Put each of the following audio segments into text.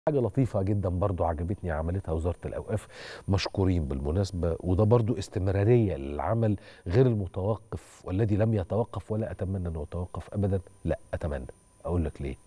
حاجة لطيفة جدا برضو عجبتني عملتها وزارة الأوقاف مشكورين بالمناسبة وده برضو استمرارية للعمل غير المتوقف والذي لم يتوقف ولا أتمنى أنه يتوقف أبدا لا أتمنى أقول لك ليه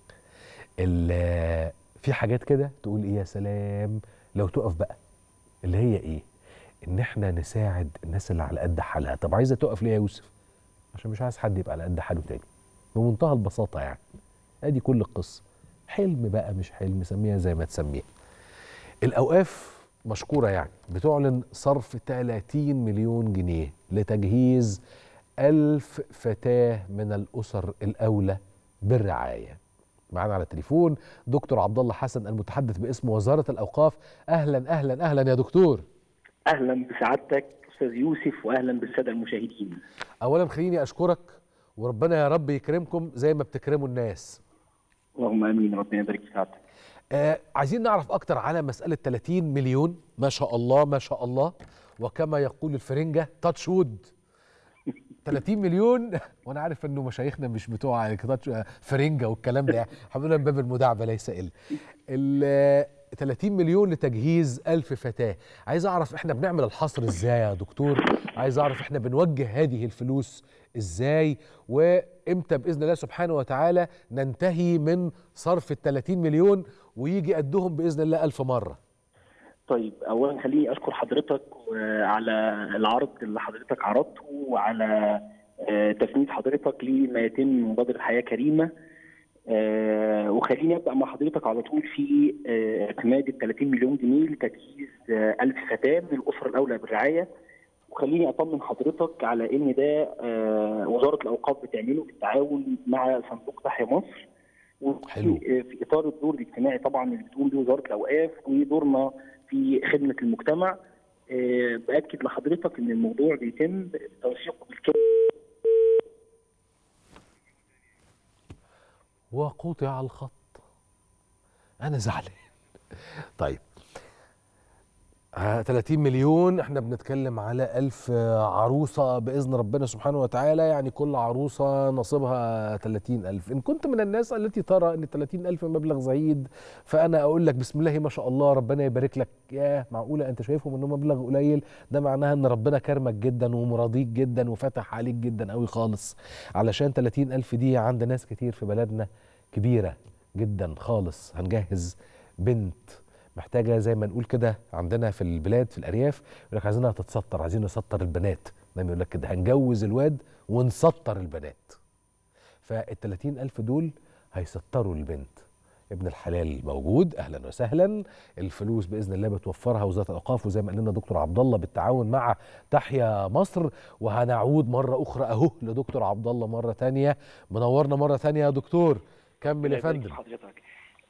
ال- في حاجات كده تقول إيه يا سلام لو تقف بقى اللي هي إيه إن إحنا نساعد الناس اللي على قد حالها طب عايزة تقف ليه يا يوسف عشان مش عايز حد يبقى على قد حاله تاني بمنتهى البساطة يعني ادي كل القصه حلم بقى مش حلم سميها زي ما تسميها الاوقاف مشكوره يعني بتعلن صرف 30 مليون جنيه لتجهيز ألف فتاة من الأسر الأولى بالرعاية معانا على التليفون دكتور عبد الله حسن المتحدث باسم وزارة الأوقاف أهلا أهلا أهلا يا دكتور اهلا بسعادتك استاذ يوسف واهلا بالساده المشاهدين أولا خليني أشكرك وربنا يا رب يكرمكم زي ما بتكرموا الناس اللهم امين ربنا يبارك في سعادتك آه عايزين نعرف اكتر على مساله 30 مليون ما شاء الله ما شاء الله وكما يقول الفرنجه تاتش وود 30 مليون وانا عارف انه مشايخنا مش بتوع تاتش فرنجه والكلام ده يعني حضرنا من باب المداعبه ليس الا ال 30 مليون لتجهيز ألف فتاة عايز أعرف إحنا بنعمل الحصر إزاي يا دكتور عايز أعرف إحنا بنوجه هذه الفلوس إزاي وإمتى بإذن الله سبحانه وتعالى ننتهي من صرف ال 30 مليون ويجي قدهم بإذن الله ألف مرة طيب اولا خليني اشكر حضرتك آه، على العرض اللي حضرتك عرضته وعلى آه، تسنيد حضرتك لما يتم من مبادره حياه كريمه آه، وخليني ابدا مع حضرتك على طول في آه، اعتماد ال 30 مليون جنيه لتجهيز آه، 1000 فتاه من الاسره الاولى بالرعايه وخليني اطمن حضرتك على ان ده آه، وزاره الاوقاف بتعمله بالتعاون مع صندوق تحيا مصر وفي- حلو. آه، في اطار الدور الاجتماعي طبعا اللي بتقوم به وزاره الاوقاف ودورنا في خدمه المجتمع آه، باكد لحضرتك ان الموضوع بيتم تنسيقه بالكامل وقطع الخط انا زعلان طيب آه 30 مليون احنا بنتكلم على ألف آه، عروسة بإذن ربنا سبحانه وتعالى يعني كل عروسة نصيبها 30 ألف إن كنت من الناس التي ترى أن 30 ألف مبلغ زهيد فأنا أقول لك بسم الله ما شاء الله ربنا يبارك لك يا معقولة أنت شايفهم أنه مبلغ قليل ده معناها أن ربنا كرمك جدا ومراضيك جدا وفتح عليك جدا قوي خالص علشان 30 ألف دي عند ناس كتير في بلدنا كبيرة جدا خالص هنجهز بنت محتاجه زي ما نقول كده عندنا في البلاد في الارياف يقول لك عايزينها تتستر عايزين نسطر البنات دايما يقول لك كده هنجوز الواد ونسطر البنات فال 30 ألف دول هيسطروا البنت ابن الحلال موجود اهلا وسهلا الفلوس باذن الله بتوفرها وزاره الاوقاف وزي ما قال لنا دكتور عبد الله بالتعاون مع تحيا مصر وهنعود مره اخرى اهو لدكتور عبد الله مره ثانيه منورنا مره ثانيه يا دكتور كمل يا الله يبارك فندم في حضرتك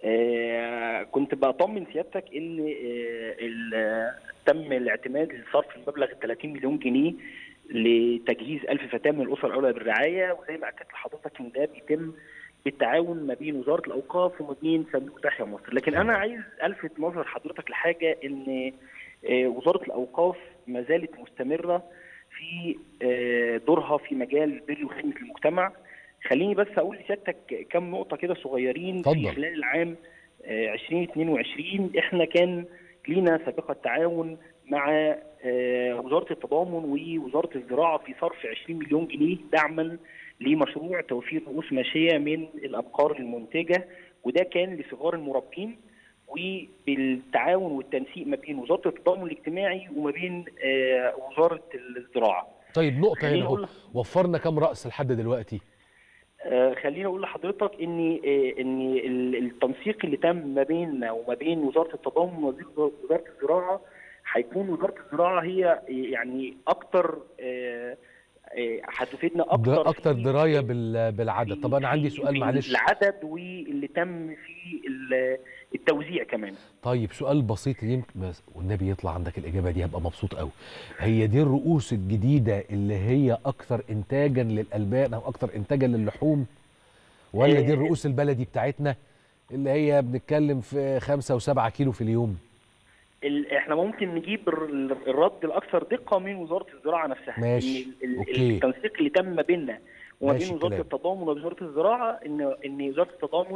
آه كنت بطمن سيادتك ان آه ال- تم الاعتماد لصرف المبلغ ال 30 مليون جنيه لتجهيز 1000 فتاه من الاسره الاولى بالرعايه وزي ما اكدت لحضرتك ان ده بيتم بالتعاون ما بين وزاره الاوقاف وما بين صندوق تحيا مصر، لكن انا عايز الفت نظر حضرتك لحاجه ان آه وزاره الاوقاف ما زالت مستمره في آه دورها في مجال البر وخدمه المجتمع خليني بس اقول لسيادتك كم نقطه كده صغيرين اتفضل. في خلال العام آه، 2022 احنا كان لينا سابقه تعاون مع آه، وزاره التضامن ووزاره الزراعه في صرف 20 مليون جنيه دعما لمشروع توفير رؤوس ماشيه من الابقار المنتجه وده كان لصغار المربين وبالتعاون والتنسيق ما بين وزاره التضامن الاجتماعي وما بين آه، وزاره الزراعه. طيب نقطه خليني هنا اهو أقول- وفرنا كام راس لحد دلوقتي آه، خليني اقول لحضرتك ان آه، ان ال- التنسيق اللي تم ما بيننا وما بين وزاره التضامن ووزاره الزراعه هيكون وزاره الزراعه هي يعني اكتر آه، آه، هتفيدنا اكتر ده اكتر في- درايه بال- بالعدد طب انا عندي في- سؤال في معلش العدد واللي تم في ال- التوزيع كمان طيب سؤال بسيط يمكن بس والنبي يطلع عندك الاجابه دي هبقى مبسوط قوي هي دي الرؤوس الجديده اللي هي اكثر انتاجا للالبان او اكثر انتاجا للحوم ولا دي آه. الرؤوس البلدي بتاعتنا اللي هي بنتكلم في خمسة وسبعة كيلو في اليوم ال- احنا ممكن نجيب الر- الرد الاكثر دقه من وزاره الزراعه نفسها ماشي. إن ال- ال- أوكي. التنسيق اللي تم ما بيننا وما ماشي بين وزاره الكلام. التضامن ووزاره الزراعه ان ان وزاره التضامن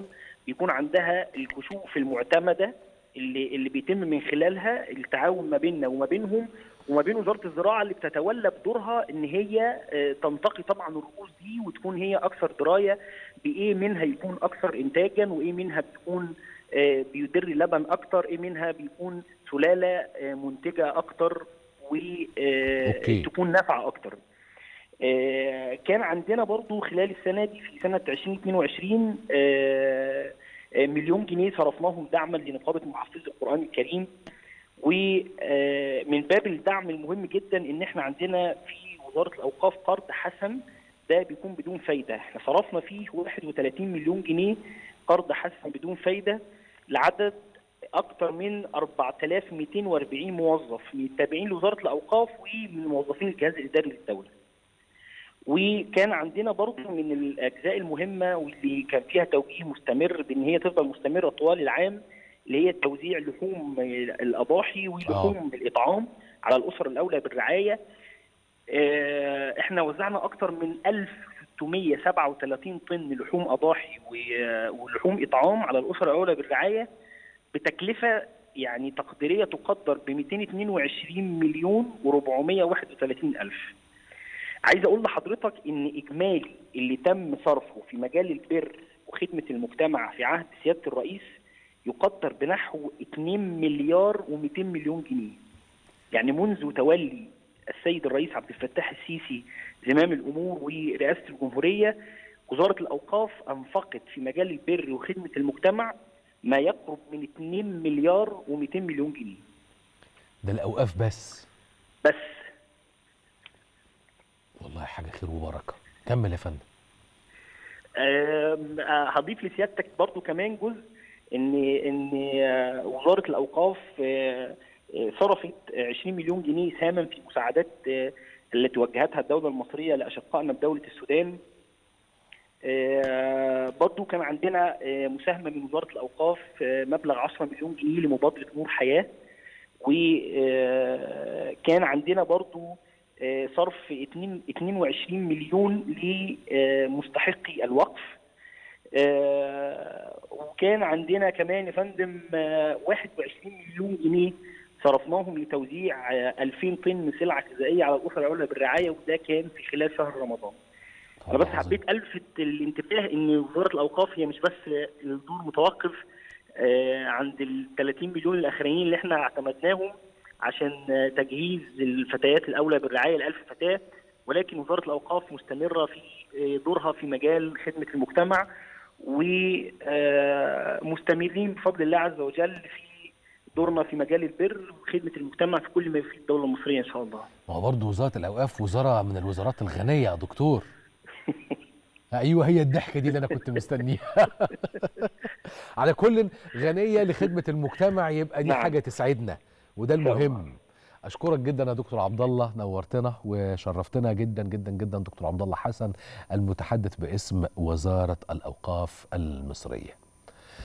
يكون عندها الكشوف المعتمده اللي اللي بيتم من خلالها التعاون ما بيننا وما بينهم وما بين وزاره الزراعه اللي بتتولى بدورها ان هي آه، تنتقي طبعا الرؤوس دي وتكون هي اكثر درايه بايه منها يكون اكثر انتاجا وايه منها بيكون آه، بيدر لبن اكتر ايه منها بيكون سلاله آه، منتجه اكتر أوكي. وتكون نافعه اكتر آه، كان عندنا برضو خلال السنه دي في سنه 2022 آه، آه، مليون جنيه صرفناهم دعما لنقابه محفظي القران الكريم ومن باب الدعم المهم جدا ان احنا عندنا في وزاره الاوقاف قرض حسن ده بيكون بدون فايده احنا صرفنا فيه 31 مليون جنيه قرض حسن بدون فايده لعدد اكثر من 4240 موظف من التابعين لوزاره الاوقاف ومن موظفين الجهاز الاداري للدوله وكان عندنا برضه من الاجزاء المهمه واللي كان فيها توجيه مستمر بان هي تفضل مستمره طوال العام اللي هي توزيع لحوم الاضاحي ولحوم الاطعام على الاسر الاولى بالرعايه آه، احنا وزعنا اكثر من 1637 طن لحوم اضاحي و- ولحوم اطعام على الاسر الاولى بالرعايه بتكلفه يعني تقديريه تقدر ب 222 مليون و431 الف. عايز اقول لحضرتك ان اجمالي اللي تم صرفه في مجال البر وخدمه المجتمع في عهد سياده الرئيس يقدر بنحو 2 مليار و200 مليون جنيه. يعني منذ تولي السيد الرئيس عبد الفتاح السيسي زمام الامور ورئاسه الجمهوريه وزاره الاوقاف انفقت في مجال البر وخدمه المجتمع ما يقرب من 2 مليار و200 مليون جنيه ده الاوقاف بس بس والله حاجه خير وبركه كمل يا فندم آم، آه، هضيف لسيادتك برضو كمان جزء ان ان آه، وزاره الاوقاف آه، آه، صرفت 20 مليون جنيه سهاما في مساعدات آه، التي وجهتها الدوله المصريه لاشقائنا بدوله السودان آه، برضو كان عندنا آه، مساهمه من وزاره الاوقاف آه، مبلغ 10 مليون جنيه لمبادره نور حياه وكان عندنا برضو آه، صرف 2 22 مليون لمستحقي الوقف آه، وكان عندنا كمان يا فندم آه، 21 مليون جنيه صرفناهم لتوزيع آه، 2000 طن سلعه غذائيه على الاسر العليا بالرعايه وده كان في خلال شهر رمضان. انا بس عظيم. حبيت الفت الانتباه ان وزاره الاوقاف هي مش بس الدور متوقف آه، عند ال 30 مليون الاخرين اللي احنا اعتمدناهم عشان آه، تجهيز الفتيات الاولى بالرعايه ل 1000 فتاه ولكن وزاره الاوقاف مستمره في آه، دورها في مجال خدمه المجتمع ومستمرين بفضل الله عز وجل في دورنا في مجال البر وخدمه المجتمع في كل ما يفيد الدوله المصريه ان شاء الله. ما هو برضه وزاره الاوقاف وزاره من الوزارات الغنيه يا دكتور ايوه هي الضحكه دي اللي انا كنت مستنيها على كل غنيه لخدمه المجتمع يبقى دي نعم. حاجه تسعدنا وده شاء الله. المهم اشكرك جدا يا دكتور عبد الله نورتنا وشرفتنا جدا جدا جدا دكتور عبد الله حسن المتحدث باسم وزاره الاوقاف المصريه